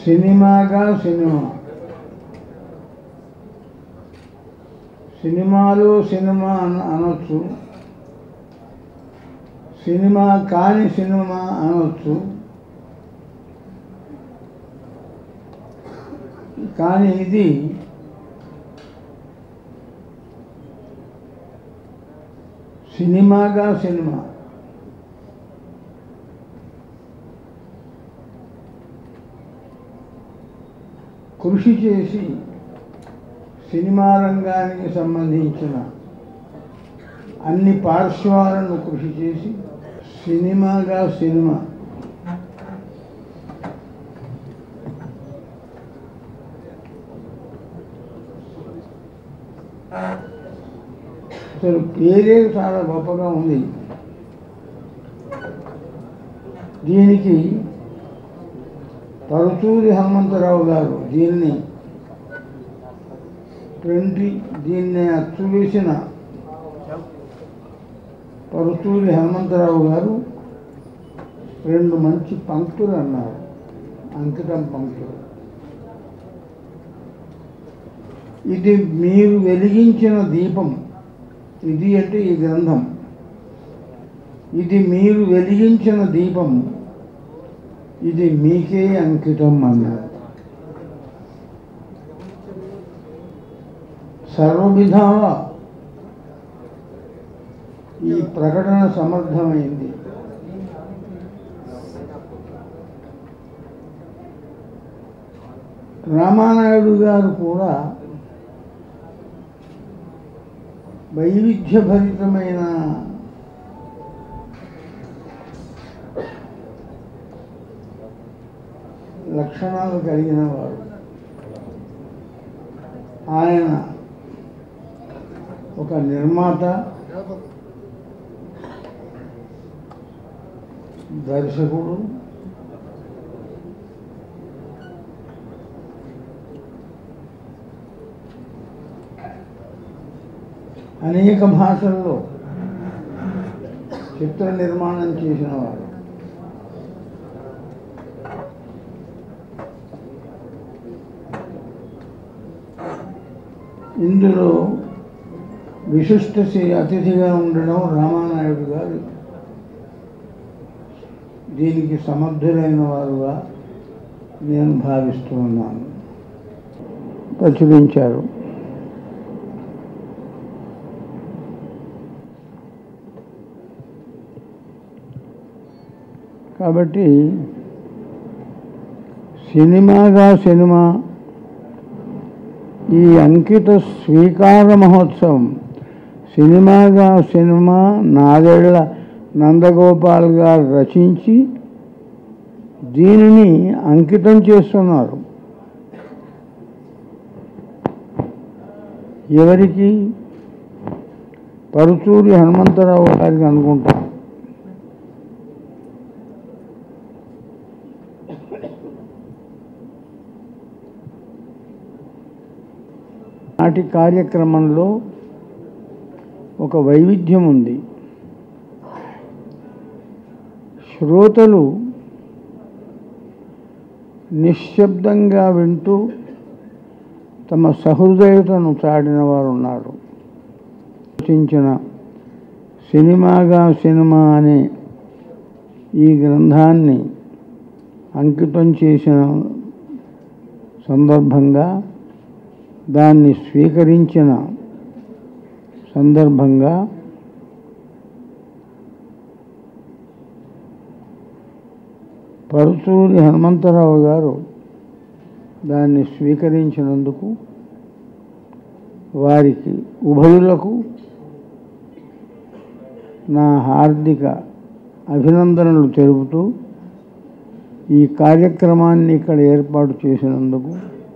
సినిమాగా సినిమా సినిమాలు సినిమా అన అనొచ్చు సినిమా కాని సినిమా అనొచ్చు కానీ ఇది సినిమాగా సినిమా కృషి చేసి సినిమా రంగానికి సంబంధించిన అన్ని పార్శ్వాలను కృషి చేసి సినిమాగా సినిమా అసలు పేరే చాలా గొప్పగా ఉంది దీనికి పరుచూరి హనుమంతరావు గారు దీన్ని ప్రింటి దీన్ని అచ్చు వేసిన పరుచూరి హనుమంతరావు గారు రెండు మంచి పంక్తులు అన్నారు అంకితం పంక్తులు ఇది మీరు వెలిగించిన దీపం ఇది అంటే ఈ గ్రంథం ఇది మీరు వెలిగించిన దీపం ఇది మీకే అంకితం అన్నారు సర్వవిధాల ఈ ప్రకటన సమర్థమైంది రామానాయుడు గారు కూడా వైవిధ్యభరితమైన లక్షణాలు కలిగిన వారు ఆయన ఒక నిర్మాత దర్శకుడు అనేక భాషల్లో చిత్ర నిర్మాణం చేసిన వారు ఇందులో విశిష్ట శ్రీ అతిథిగా ఉండడం రామానాయుడు గారు దీనికి సమర్థులైన వారుగా నేను భావిస్తూ ఉన్నాను ప్రచురించారు కాబట్టి సినిమాగా సినిమా ఈ అంకిత స్వీకార మహోత్సవం సినిమాగా సినిమా నాదేళ్ల నందగోపాల్ గారు రచించి దీనిని అంకితం చేస్తున్నారు ఎవరికి పరుచూరి హనుమంతరావు గారికి అనుకుంటాం నాటి కార్యక్రమంలో ఒక వైవిధ్యం ఉంది శ్రోతలు నిశ్శబ్దంగా వింటూ తమ సహృదయతను చాటిన వారు ఉన్నారు రచించిన సినిమాగా సినిమా అనే ఈ గ్రంథాన్ని అంకితం చేసిన సందర్భంగా దాన్ని స్వీకరించిన సందర్భంగా పరుచూరి హనుమంతరావు గారు దాన్ని స్వీకరించినందుకు వారికి ఉభయులకు నా హార్దిక అభినందనలు తెలుపుతూ ఈ కార్యక్రమాన్ని ఇక్కడ ఏర్పాటు చేసినందుకు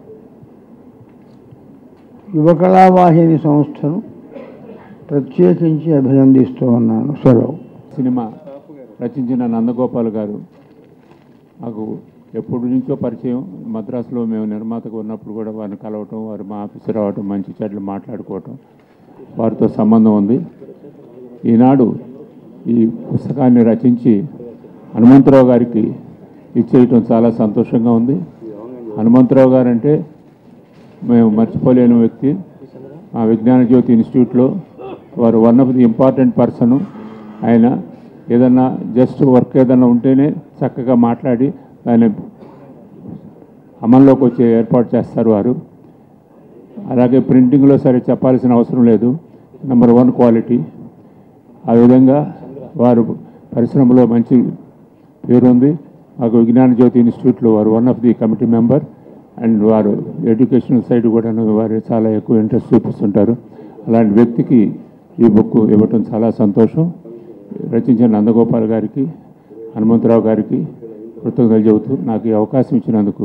యువకళావాహిని సంస్థను ప్రత్యేకించి అభినందిస్తూ ఉన్నాను సెలవు సినిమా రచించిన నందగోపాల్ గారు నాకు ఎప్పటి నుంచో పరిచయం మద్రాసులో మేము నిర్మాతగా ఉన్నప్పుడు కూడా వారిని కలవటం వారు మా ఆఫీసు రావటం మంచి చెడ్లు మాట్లాడుకోవటం వారితో సంబంధం ఉంది ఈనాడు ఈ పుస్తకాన్ని రచించి హనుమంతరావు గారికి ఇచ్చేయటం చాలా సంతోషంగా ఉంది హనుమంతరావు గారు అంటే మేము మర్చిపోలేని వ్యక్తి మా విజ్ఞాన జ్యోతి ఇన్స్టిట్యూట్లో వారు one of the important person ఆయన ఏదన్నా జస్ట్ వర్క్ ఏదన్నా ఉంటేనే చక్కగా మాట్లాడి దాన్ని అమల్లోకి వచ్చే ఏర్పాటు చేస్తారు వారు అలాగే ప్రింటింగ్లో సరే చెప్పాల్సిన అవసరం లేదు నెంబర్ వన్ క్వాలిటీ ఆ విధంగా వారు పరిశ్రమలో మంచి పేరుంది మాకు విజ్ఞాన జ్యోతి ఇన్స్టిట్యూట్లో వారు one of the committee member and వారు ఎడ్యుకేషనల్ సైడ్ కూడా వారు చాలా ఎక్కువ ఇంట్రెస్ట్ చూపిస్తుంటారు అలాంటి వ్యక్తికి ఈ బుక్ ఇవ్వటం చాలా సంతోషం రచించిన నందగోపాల్ గారికి హనుమంతరావు గారికి కృతజ్ఞతలు చెబుతూ నాకు ఈ అవకాశం ఇచ్చినందుకు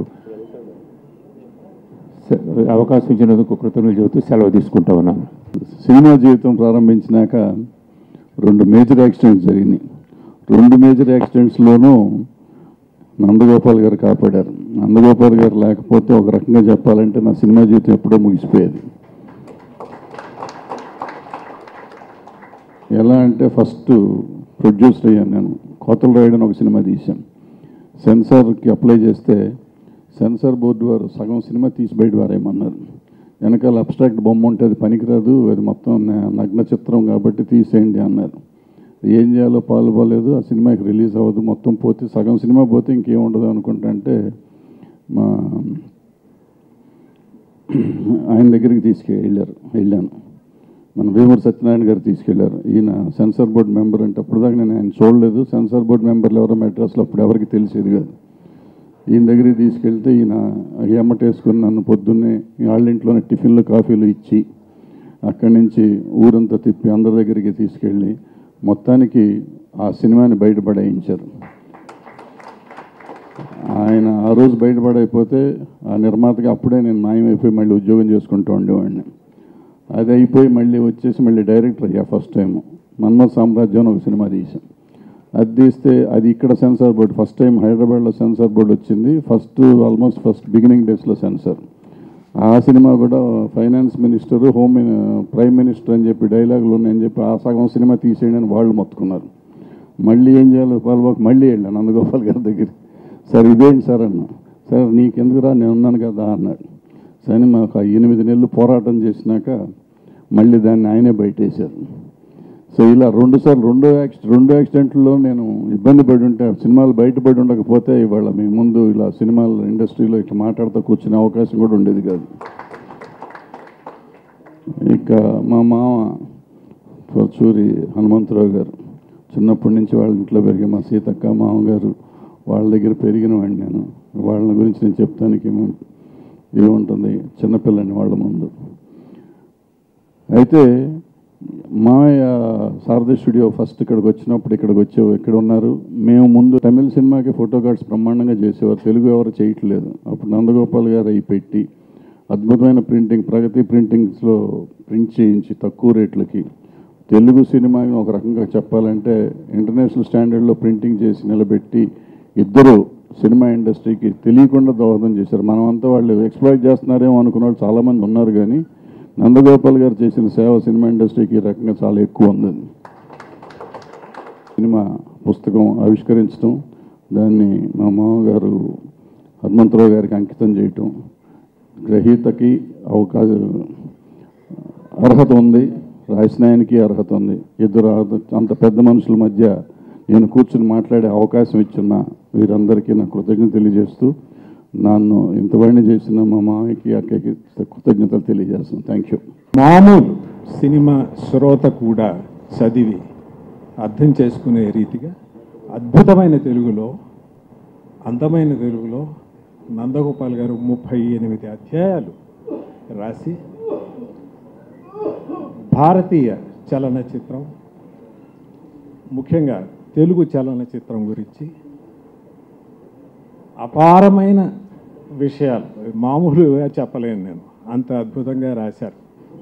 సె- అవకాశం ఇచ్చినందుకు కృతజ్ఞతలు చెబుతూ సెలవు తీసుకుంటా ఉన్నాను సినిమా జీవితం ప్రారంభించినాక రెండు మేజర్ యాక్సిడెంట్స్ జరిగినాయి రెండు మేజర్ యాక్సిడెంట్స్లోనూ నందగోపాల్ గారు కాపాడారు నందగోపాల్ గారు లేకపోతే ఒక రకంగా చెప్పాలంటే నా సినిమా జీవితం ఎప్పుడో ముగిసిపోయేది ఎలా అంటే ఫస్ట్ ప్రొడ్యూసర్ అయ్యాను నేను కోతలు రాయడం ఒక సినిమా తీశాం సెన్సార్కి అప్లై చేస్తే సెన్సార్ బోర్డు వారు సగం సినిమా తీసి బయట వారేమన్నారు వెనకాల అబ్స్ట్రాక్ట్ బొమ్మ ఉంటే అది పనికిరాదు అది మొత్తం న- నగ్న చిత్రం కాబట్టి తీసేయండి అన్నారు ఏం చేయాలో పాల్పోలేదు ఆ సినిమాకి రిలీజ్ అవ్వదు మొత్తం పోతే సగం సినిమా పోతే ఇంకేం ఉండదు అనుకుంటా అంటే మా ఆయన దగ్గరికి తీసుకెళ్ళారు వెళ్ళాను మన వేమూరు సత్యనారాయణ గారు తీసుకెళ్లారు ఈయన సెన్సార్ బోర్డు మెంబర్ అంటే అప్పుడు దాకా నేను ఆయన చూడలేదు సెన్సార్ బోర్డు మెంబర్లు ఎవరో మెడ్రాస్లో అప్పుడు ఎవరికి తెలిసేది కాదు ఈయన దగ్గరికి తీసుకెళ్తే ఈయన ఎమ్మటేసుకుని నన్ను పొద్దున్నే వాళ్ళ ఇంట్లోనే టిఫిన్లు కాఫీలు ఇచ్చి అక్కడి నుంచి ఊరంతా తిప్పి అందరి దగ్గరికి తీసుకెళ్ళి మొత్తానికి ఆ సినిమాని బయటపడేయించారు ఆయన ఆ రోజు బయటపడైపోతే ఆ నిర్మాతకి అప్పుడే నేను మాయమైపోయి మళ్ళీ ఉద్యోగం చేసుకుంటూ ఉండేవాడిని అది అయిపోయి మళ్ళీ వచ్చేసి మళ్ళీ డైరెక్టర్ అయ్యా ఫస్ట్ టైం మన్మథ్ సామ్రాజ్యం అని ఒక సినిమా తీసాం అది తీస్తే అది ఇక్కడ సెన్సార్ బోర్డు ఫస్ట్ టైం హైదరాబాద్లో సెన్సార్ బోర్డు వచ్చింది ఫస్ట్ ఆల్మోస్ట్ ఫస్ట్ బిగినింగ్ డేస్లో సెన్సార్ ఆ సినిమా కూడా finance minister home mini- prime minister అని చెప్పి డైలాగులు ఉన్నాయని చెప్పి ఆ సగం సినిమా తీసేయండి అని వాళ్ళు మొత్తుకున్నారు మళ్ళీ ఏం చేయాలో పాల్గొక మళ్ళీ వెళ్ళాను నందగోపాల్ గారి దగ్గర సార్ ఇదేంటి సార్ అన్న సార్ నీకెందుకురా నేను ఉన్నాను కదా అన్నాడు సరే మాకు ఆ ఎనిమిది నెలలు పోరాటం చేసినాక మళ్ళీ దాన్ని ఆయనే బయటేశారు సో ఇలా రెండు సార్లు రెండో యాక్సి రెండు యాక్సిడెంట్లో నేను ఇబ్బంది పడి ఉంటే సినిమాలు బయటపడి ఉండకపోతే ఇవాళ మీ ముందు ఇలా సినిమాల ఇండస్ట్రీలో ఇట్లా మాట్లాడుతూ కూర్చునే అవకాశం కూడా ఉండేది కాదు ఇక మా మామ పరచూరి హనుమంతరావు గారు చిన్నప్పటి నుంచి వాళ్ళ ఇంట్లో పెరిగే మా సీతక్క మామగారు వాళ్ళ దగ్గర పెరిగిన వాడిని నేను వాళ్ళ గురించి నేను చెప్తానికి ఏమో ఇది ఉంటుంది చిన్నపిల్లని వాళ్ళ ముందు అయితే మామయ్య శారద స్టూడియో ఫస్ట్ ఇక్కడికి వచ్చినప్పుడు ఇక్కడికి వచ్చే ఇక్కడ ఉన్నారు మేము ముందు తమిళ సినిమాకి ఫోటో కార్డ్స్ బ్రహ్మాండంగా చేసేవారు తెలుగు ఎవరు చేయట్లేదు అప్పుడు నందగోపాల్ గారు అవి పెట్టి అద్భుతమైన ప్రింటింగ్ ప్రగతి ప్రింటింగ్స్లో ప్రింట్ చేయించి తక్కువ రేట్లకి తెలుగు సినిమాని ఒక రకంగా చెప్పాలంటే ఇంటర్నేషనల్ స్టాండర్డ్లో ప్రింటింగ్ చేసి నిలబెట్టి ఇద్దరు సినిమా ఇండస్ట్రీకి తెలియకుండా దోహదం చేశారు మనమంతా వాళ్ళు ఎక్స్ప్లాయిట్ చేస్తున్నారేమో అనుకున్న వాళ్ళు చాలామంది ఉన్నారు కానీ నందగోపాల్ గారు చేసిన సేవ సినిమా ఇండస్ట్రీకి ఈ రకంగా చాలా ఎక్కువ ఉంది సినిమా పుస్తకం ఆవిష్కరించడం దాన్ని మా మామగారు హనుమంతరావు గారికి అంకితం చేయటం గ్రహీతకి అవకాశం అర్హత ఉంది రాసినాయనికి అర్హత ఉంది ఇద్దరు అర్హత- అంత పెద్ద మనుషుల మధ్య నేను కూర్చుని మాట్లాడే అవకాశం ఇచ్చిన వీరందరికీ నా కృతజ్ఞత తెలియజేస్తూ నన్ను ఇంతవాడిని చేసిన మా మామయ్యకి అక్కకి కృతజ్ఞతలు తెలియజేస్తున్నాను థ్యాంక్ యూ మామూలు సినిమా శ్రోత కూడా చదివి అర్థం చేసుకునే రీతిగా అద్భుతమైన తెలుగులో అందమైన తెలుగులో నందగోపాల్ గారు ముప్పై ఎనిమిది అధ్యాయాలు రాసి భారతీయ చలనచిత్రం ముఖ్యంగా తెలుగు చలనచిత్రం గురించి అపారమైన విషయాలు మామూలుగా చెప్పలేను నేను అంత అద్భుతంగా రాశారు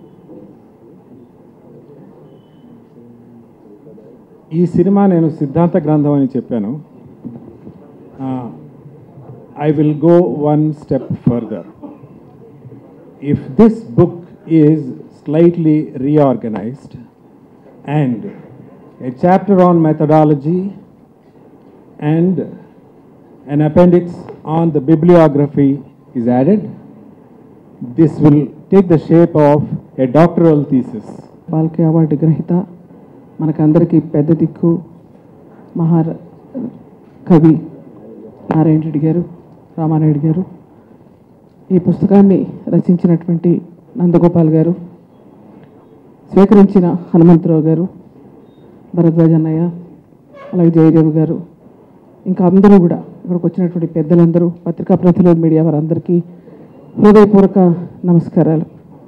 ఈ సినిమా నేను సిద్ధాంత గ్రంథం అని చెప్పాను I will go one step further if this book is slightly reorganised and a chapter on methodology and an appendix on the bibliography is added, this will take the shape of a doctoral thesis. Phalke award గ్రహీత మనకందరికీ పెద్ద దిక్కు మహా కవి నారాయణ రెడ్డి గారు రామానాయుడు గారు ఈ పుస్తకాన్ని రచించినటువంటి నందగోపాల్ గారు స్వీకరించిన హనుమంతరావు గారు భరద్వాజ్ అన్నయ్య అలాగే జయదేవ్ గారు ఇంకా అందరూ కూడా ఇక్కడికి వచ్చినటువంటి పెద్దలందరూ పత్రికా ప్రతినిధులు మీడియా వారందరికీ హృదయపూర్వక నమస్కారాలు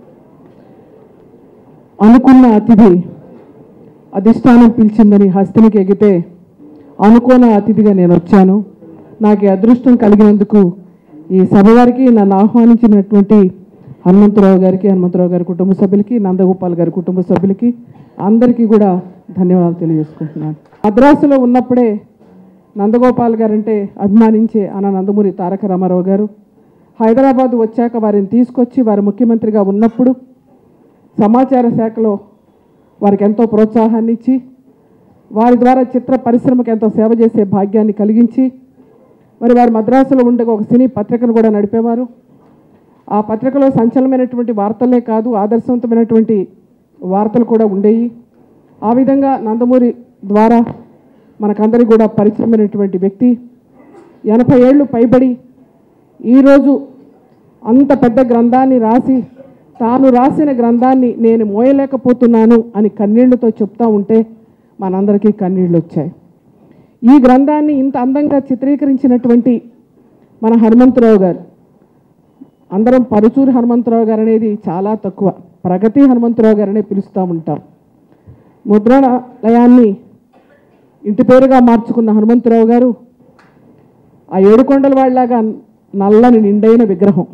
అనుకున్న అతిథి అధిష్టానం పిలిచిందని హస్తినికి ఎగితే అనుకోని అతిథిగా నేను వచ్చాను నాకు ఈ అదృష్టం కలిగినందుకు ఈ సభ వారికి నన్ను ఆహ్వానించినటువంటి హనుమంతరావు గారికి హనుమంతరావు గారి కుటుంబ సభ్యులకి నందగోపాల్ గారి కుటుంబ సభ్యులకి అందరికీ కూడా ధన్యవాదాలు తెలియజేసుకుంటున్నాను మద్రాసులో ఉన్నప్పుడే నందగోపాల్ గారంటే అభిమానించే అన్న నందమూరి తారక రామారావు గారు హైదరాబాద్ వచ్చాక వారిని తీసుకొచ్చి వారు ముఖ్యమంత్రిగా ఉన్నప్పుడు సమాచార శాఖలో వారికి ఎంతో ప్రోత్సాహాన్ని ఇచ్చి వారి ద్వారా చిత్ర పరిశ్రమకు ఎంతో సేవ చేసే భాగ్యాన్ని కలిగించి మరి వారు మద్రాసులో ఉండే ఒక సినీ పత్రికను కూడా నడిపేవారు ఆ పత్రికలో సంచలనమైనటువంటి వార్తలే కాదు ఆదర్శవంతమైనటువంటి వార్తలు కూడా ఉండేవి ఆ విధంగా నందమూరి ద్వారా మనకందరికీ కూడా పరిచయమైనటువంటి వ్యక్తి ఎనభై ఏళ్ళు పైబడి ఈరోజు అంత పెద్ద గ్రంథాన్ని రాసి తాను రాసిన గ్రంథాన్ని నేను మోయలేకపోతున్నాను అని కన్నీళ్లతో చెప్తా ఉంటే మనందరికీ కన్నీళ్ళు వచ్చాయి ఈ గ్రంథాన్ని ఇంత అందంగా చిత్రీకరించినటువంటి మన హనుమంతరావు గారు అందరం పరుచూరి హనుమంతరావు గారు అనేది చాలా తక్కువ ప్రగతి హనుమంతరావు గారనే పిలుస్తూ ఉంటాం ముద్రణాలయాన్ని ఇంటి పేరుగా మార్చుకున్న హనుమంతరావు గారు ఆ ఏడుకొండల వాళ్ళలాగా నల్లని నిండైన విగ్రహం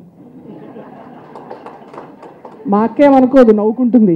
మా అక్కేమనుకోదు నవ్వుకుంటుంది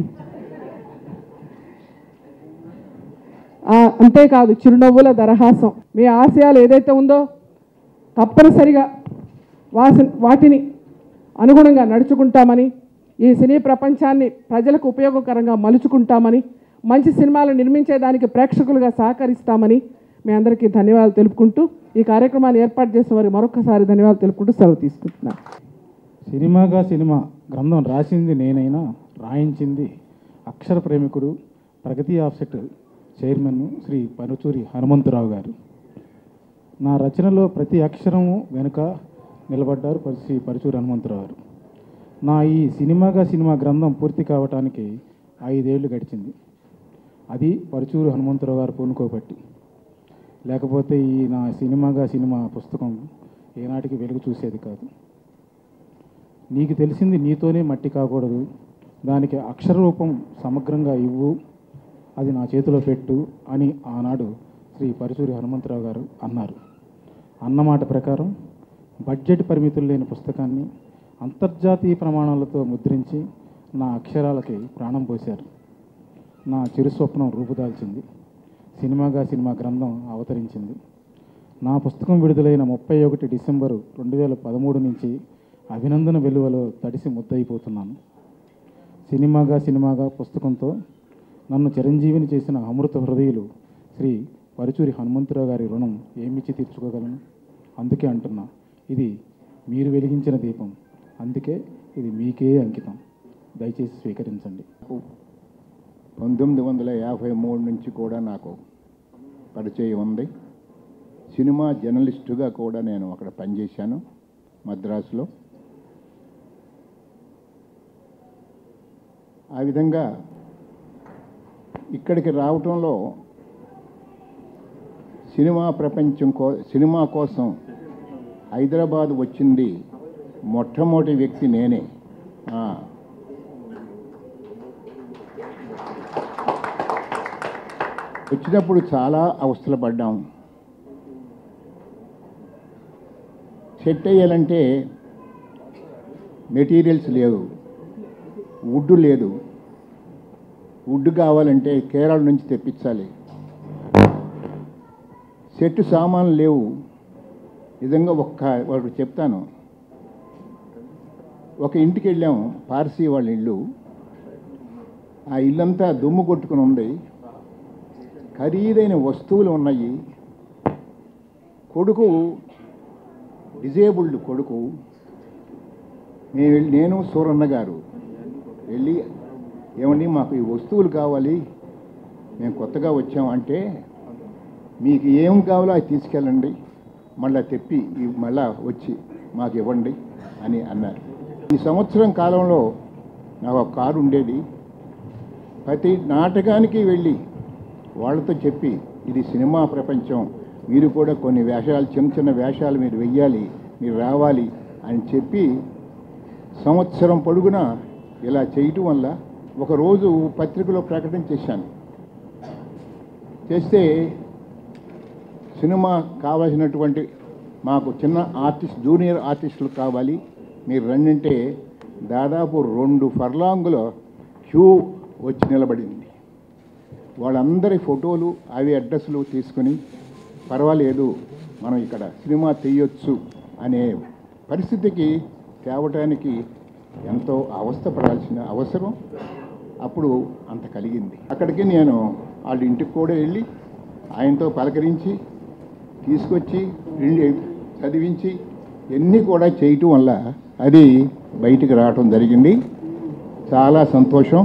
ఆ, అంతేకాదు చిరునవ్వుల దరహాసం మీ ఆశయాలు ఏదైతే ఉందో తప్పనిసరిగా వాసి వాటిని అనుగుణంగా నడుచుకుంటామని ఈ సినీ ప్రపంచాన్ని ప్రజలకు ఉపయోగకరంగా మలుచుకుంటామని మంచి సినిమాలు నిర్మించేదానికి ప్రేక్షకులుగా సహకరిస్తామని మీ అందరికీ ధన్యవాదాలు తెలుపుకుంటూ ఈ కార్యక్రమాన్ని ఏర్పాటు చేసిన వారికి మరొకసారి ధన్యవాదాలు తెలుపుకుంటూ సెలవు తీసుకుంటున్నాను సినిమాగా సినిమా గ్రంథం రాసింది నేనైనా రాయించింది అక్షర ప్రేమికుడు ప్రగతి ఆఫ్సెట్ చైర్మన్ శ్రీ పరుచూరి హనుమంతరావు గారు నా రచనలో ప్రతి అక్షరము వెనుక నిలబడ్డారు పరి- శ్రీ పరుచూరి హనుమంతరావు గారు నా ఈ సినిమాగా సినిమా గ్రంథం పూర్తి కావటానికి ఐదేళ్లు గడిచింది అది పరుచూరి హనుమంతరావు గారు పూనుకోబట్టి లేకపోతే ఈ నా సినిమాగా సినిమా పుస్తకం ఏనాటికి వెలుగు చూసేది కాదు నీకు తెలిసింది నీతోనే మట్టి కాకూడదు దానికి అక్షర రూపం సమగ్రంగా ఇవ్వు అది నా చేతిలో పెట్టు అని ఆనాడు శ్రీ పరుచూరి హనుమంతరావు గారు అన్నారు అన్నమాట ప్రకారం బడ్జెట్ పరిమితులు లేని పుస్తకాన్ని అంతర్జాతీయ ప్రమాణాలతో ముద్రించి నా అక్షరాలకి ప్రాణం పోశారు నా చిరు స్వప్నం రూపుదాల్చింది సినిమాగా సినిమా గ్రంథం అవతరించింది నా పుస్తకం విడుదలైన ముప్పై ఒకటి డిసెంబరు రెండు వేల పదమూడు నుంచి అభినందన వెలువలో తడిసి ముద్దయిపోతున్నాను సినిమాగా సినిమాగా పుస్తకంతో నన్ను చిరంజీవిని చేసిన అమృత హృదయులు శ్రీ పరుచూరి హనుమంతరావు గారి రుణం ఏమిచ్చి తీర్చుకోగలను అందుకే అంటున్నా ఇది మీరు వెలిగించిన దీపం అందుకే ఇది మీకే అంకితం దయచేసి స్వీకరించండి పంతొమ్మిది వందల యాభై మూడు నుంచి కూడా నాకు పరిచయం ఉంది సినిమా జర్నలిస్టుగా కూడా నేను అక్కడ పనిచేశాను మద్రాసులో ఆ విధంగా ఇక్కడికి రావటంలో సినిమా ప్రపంచం కో సినిమా కోసం హైదరాబాద్ వచ్చింది మొట్టమొదటి వ్యక్తి నేనే ఆ, వచ్చినప్పుడు చాలా అవస్థలు పడ్డాం సెట్ అయ్యాలంటే మెటీరియల్స్ లేవు వుడ్ లేదు వుడ్ కావాలంటే కేరళ నుంచి తెప్పించాలి సెట్ సామాన్లు లేవు నిజంగా ఒక్క ఒకటి చెప్తాను ఒక ఇంటికి వెళ్ళాము పార్సీ వాళ్ళ ఇల్లు ఆ ఇల్లంతా దుమ్ము కొట్టుకుని ఉంది ఖరీదైన వస్తువులు ఉన్నాయి కొడుకు డిజేబుల్డ్ కొడుకు మేము వెళ్ళి నేను సూరన్న గారు వెళ్ళి ఏమండి మాకు ఈ వస్తువులు కావాలి మేము కొత్తగా వచ్చాం అంటే మీకు ఏం కావాలో అది తీసుకెళ్ళండి మళ్ళీ తెప్పి ఈ మళ్ళా వచ్చి మాకు ఇవ్వండి అని అన్నారు ఈ సంవత్సరం కాలంలో నాకు ఒక కారు ఉండేది ప్రతి నాటకానికి వెళ్ళి వాళ్ళతో చెప్పి ఇది సినిమా ప్రపంచం మీరు కూడా కొన్ని వేషాలు చిన్న చిన్న వేషాలు మీరు వెయ్యాలి మీరు రావాలి అని చెప్పి సంవత్సరం పొడుగునా ఇలా చేయటం వల్ల ఒకరోజు పత్రికలో ప్రకటన చేశాను చేస్తే సినిమా కావాల్సినటువంటి మాకు చిన్న ఆర్టిస్ట్ జూనియర్ ఆర్టిస్టులు కావాలి మీరు రండింటే దాదాపు రెండు ఫర్లాంగుల క్యూ వచ్చి నిలబడింది వాళ్ళందరి ఫోటోలు అవి అడ్రస్లు తీసుకుని పర్వాలేదు మనం ఇక్కడ సినిమా తీయొచ్చు అనే పరిస్థితికి తేవటానికి ఎంతో అవస్థపడాల్సిన అవసరం అప్పుడు అంత కలిగింది అక్కడికి నేను వాళ్ళ ఇంటికి కూడా వెళ్ళి ఆయనతో పలకరించి తీసుకొచ్చి రెండు చదివించి ఎన్ని కూడా చేయటం వల్ల అది బయటికి రావటం జరిగింది చాలా సంతోషం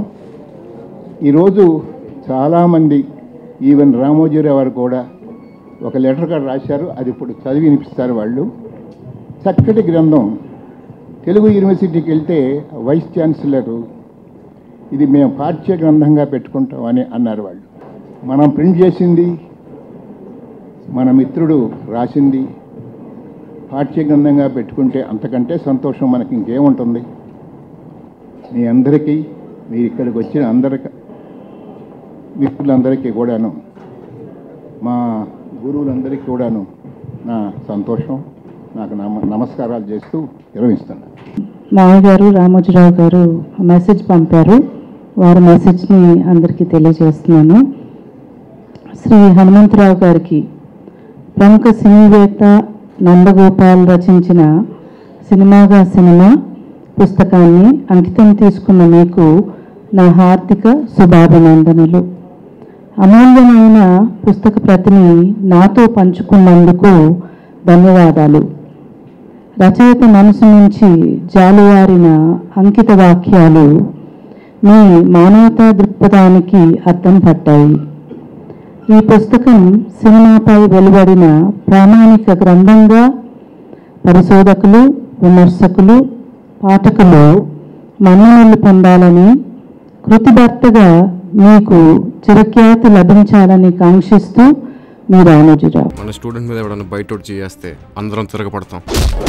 ఈరోజు చాలామంది ఈవెన్ రామోజీరావు గారు కూడా ఒక లెటర్ కూడా రాశారు అది ఇప్పుడు చదివి వినిపిస్తారు వాళ్ళు చక్కటి గ్రంథం తెలుగు యూనివర్సిటీకి వెళ్తే వైస్ ఛాన్సలరు ఇది మేము పాఠ్య గ్రంథంగా పెట్టుకుంటామని అన్నారు వాళ్ళు మనం ప్రింట్ చేసింది మన మిత్రుడు రాసింది పాఠ్య గ్రంథంగా పెట్టుకుంటే అంతకంటే సంతోషం మనకి ఇంకేముంటుంది మీ అందరికీ మీరు ఇక్కడికి వచ్చిన అందరికి మిత్రులందరికీ కూడాను మా గురువులందరికీ కూడాను నా సంతోషం నాకు నమ నమస్కారాలు చేస్తూ నిర్వహిస్తున్నాను మామగారు రామోజీరావు గారు మెసేజ్ పంపారు వారి మెసేజ్ని అందరికీ తెలియజేస్తున్నాను శ్రీ హనుమంతరావు గారికి ప్రముఖ సినీవేత్త నందగోపాల్ రచించిన సినిమాగా సినిమా పుస్తకాన్ని అంకితం తీసుకున్న మీకు నా హార్దిక శుభాభినందనలు అమూల్యమైన పుస్తక ప్రతిని నాతో పంచుకున్నందుకు ధన్యవాదాలు రచయిత మనసు నుంచి జాలువారిన అంకిత వాక్యాలు మీ మానవతా దృక్పథానికి అర్థం పట్టాయి ఈ పుస్తకం సినిమాపై వెలువడిన ప్రామాణిక గ్రంథంగా పరిశోధకులు విమర్శకులు పాఠకులు మన్ననలు పొందాలని కృతిభర్తగా మీకు చిరఖ్యాతి లభించాలని కాంక్షిస్తూ మీ రామోజీరావు మన స్టూడెంట్ మీద ఎవరైనా బయట చేస్తే అందరం తిరగబడతాం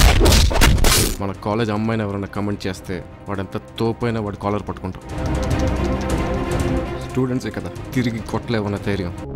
మన కాలేజ్ అమ్మాయిని ఎవరైనా కమెంట్ చేస్తే వాడంత తోపైనా వాడి కాలర్ పట్టుకుంటాం స్టూడెంట్సే కదా తిరిగి కొట్టలేవన్న ధైర్యం